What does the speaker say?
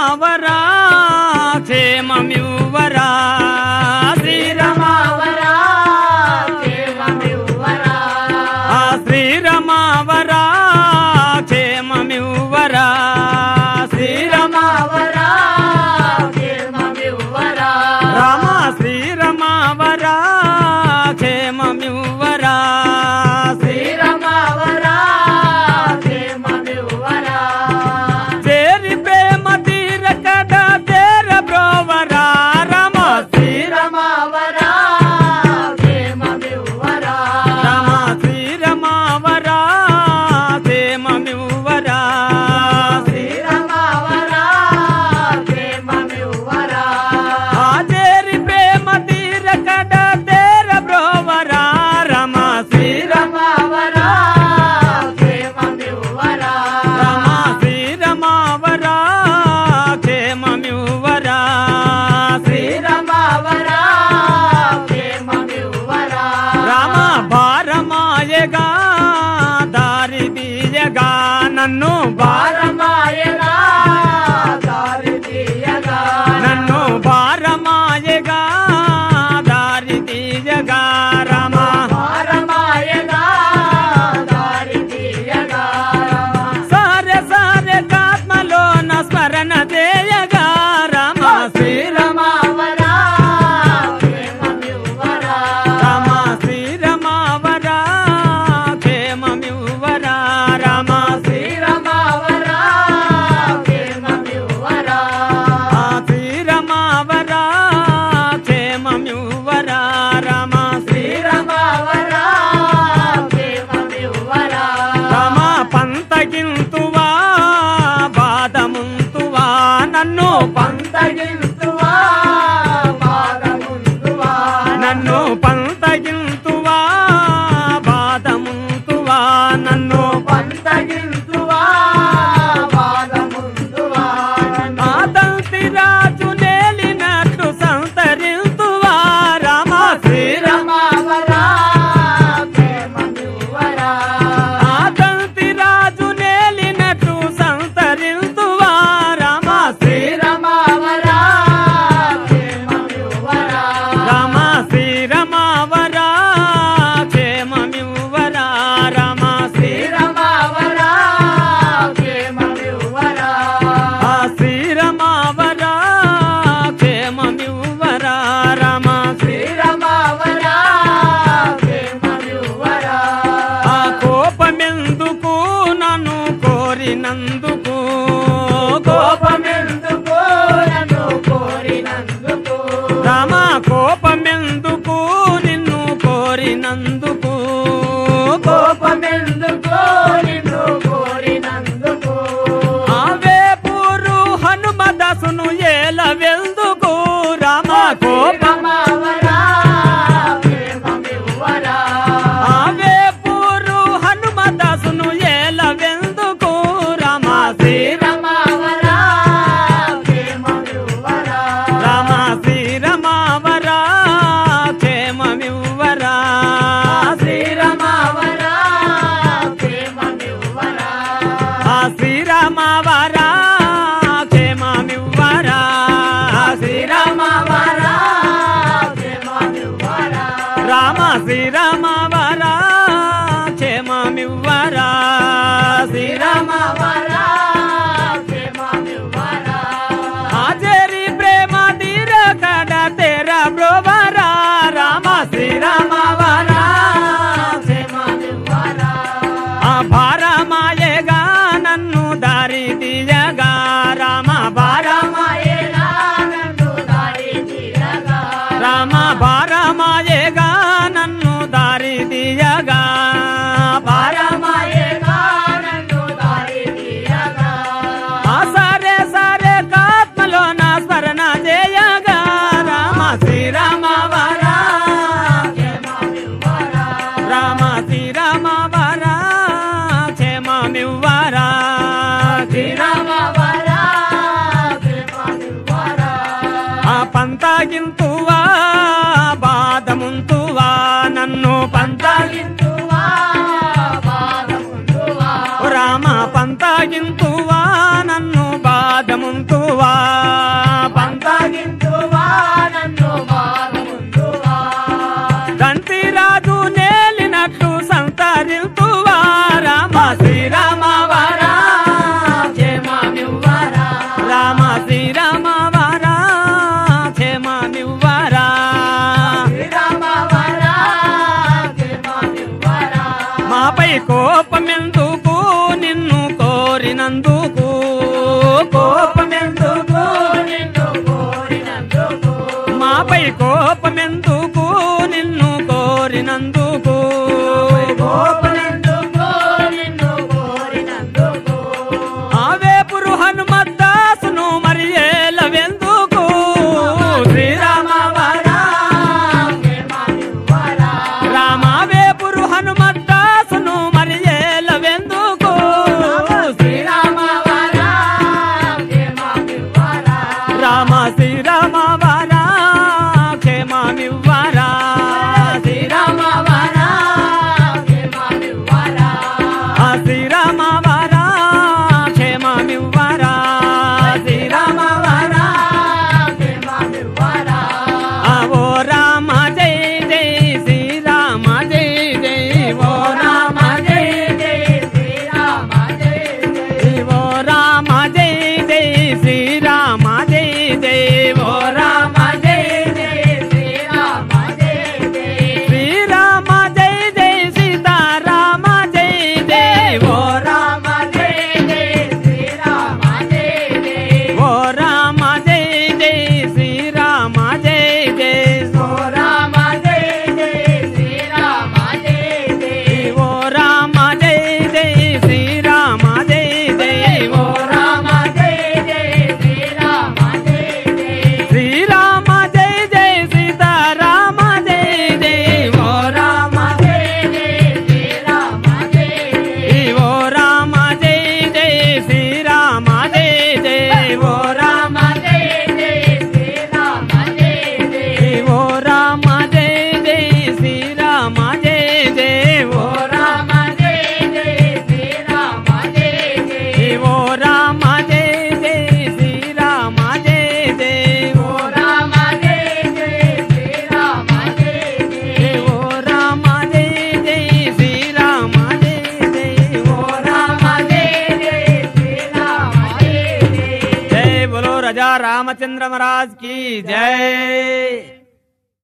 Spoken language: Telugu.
శ్రీరమావరా క్షేమమివ్వరా శ్రీరమావరా ఆ శ్రీరమావరా క్షేమమివ్వరా శ్రీరమావరా రామ శ్రీరమావరా క్షేమమివ్వరా చేరి ప్రేమ తీర కథ తేర బ్రోవరా రమ శ్రీరమ రమ శ్రీరమావరా క్షేమమివ్వరా ఆ చేరి ప్రేమ తీర కథ తేర బ్రోవరా రమ శ్రీరమ రమ శ్రీరమావరా క్షేమమివ్వరా శ్రీరమ రామ భారమాయగా దారి తీయగా నన్ను భారమాయగా నన్ను భారమాయగా దారి తీయగా రమ సారె సారె కాత్మలోన స్మరణ చేయగా రమ శ్రీరమ రమ శ్రీరమావరా క్షేమమివ్వరా రమ ఆ శ్రీరమావరా క్షేమమివ్వరా రమ రమ పంతగింతువా బాధముంతువా నన్ను పంతగింతువా బాధముందువా నన్ను పంతగింతువా బాధముంతువా నన్ను పంతగింతువా బాధముందువా ఆ తంతి రాజు నేలినట్లు సంతరింతువా రామ శ్రీరమ రామవరా ప్రేమనివ్వరా ఆ తంతి రాజు నేలినట్లు సంతరింతువా రామ శ్రీరమ రామవరా ప్రేమనివ్వరా రామ శ్రీరమావరా క్షేమమివ్వరా రామ శ్రీరమ రామవరా ప్రేమనివ్వరా ఆ శ్రీరమావరా క్షేమమివ్వరా రామ శ్రీరమావరా ప్రేమనివ్వరా ఆ కోపమెందుకు నన్ను కోరినందుకు కోపమెందుకు నన్ను కోరినందుకు రామ కోపమెందుకు నిన్ను కోరినందుకు కోపమెందుకు నిన్ను కోరినందుకు ఆవేపూరు హనుమదసును ఏల వెందుకు రామ కోప రామవరా ప్రేమనివ్వరా ఆవేపూరు హనుమదసును ఏల వెందుకు రామ శ్రీరామ రామవరా ప్రేమనివ్వరా రామ శ్రీరమావరా క్షేమమివ్వరా శ్రీరమావరా ప్రేమనివ్వరా ఆ శ్రీరామవరా క్షేమమివ్వరా శ్రీరామవరా ప్రేమనివ్వరా రామ శ్రీరామవరా క్షేమమివ్వరా శ్రీరామ రామవరా ప్రేమనివ్వరా ఆచరి ప్రేమ తీర కడ తెర బ్రోవరా రామ శ్రీరామవరా ప్రేమనివ్వరా ఆ భారమాయగా నన్ను దారి తీయగా రామ భారమాయగా నన్ను దారి తీయగా రామ భారమాయగా నన్ను దారి తీయగా భారమాయగా నన్ను దారి తీయగా ఆ సరే సరే కాత్మలో నా స్మరణ చేయగా రామ శ్రీరామ వరా ప్రేమనివ్వరా రామ శ్రీరామ వరా క్షేమమివ్వరా శ్రీరామ రామవరా ప్రేమనివ్వరా ఆ పంతాగింతువా బాధముంతువా నన్ను పంతాగింతువా బాధముందువా ఓ రామ పంతాగింతువా నన్ను బాధముంతువా నాపై కోపమెందుకు నిన్ను కోరినందుకు గోపనందుకు నిన్ను కోరినందుకు ఆవేపురు హనుమద్దాసును మరి ఏలవెందుకు శ్రీరామ వరా రామావేపురు హనుమద్దాసును మరి ఏలవెందుకు శ్రీరామ రామ శ్రీరామ వరా క్షేమమివ్వరా శ్రీరామ ఆ శ్రీరామ వరా క్షేమమివ్వరా శ్రీరామ వరా ఆ ఓ రామ జై జై శ్రీరామ జై జై ఓ రామ జై ఓ రామ జై జై శ్రీరామ జై జై ఓ రామ జై శ్రీరామ జై జై సీతారామ జై జై ఓ రామ ఓ రామ జై జై శ్రీరామ జై జై ఓ రామ ఓ రామ జై జై శ్రీరామ జై జై ఓ రామ శ్రీరామ జై జై సీతారామ జై జై ఓ రామ ఓ రామ జై జై శ్రీరామ జై జై ఓ రామ ఓ రామ జై జై శ్రీరామ జై జై ఓ రామ ఓ రామ జై జై శ్రీరామ జై జై ఓ రామ ఓ రామ జై జై శ్రీరామ జై జై ఓ రామ జై బోలో రజా రామచంద్ర महाराज की जय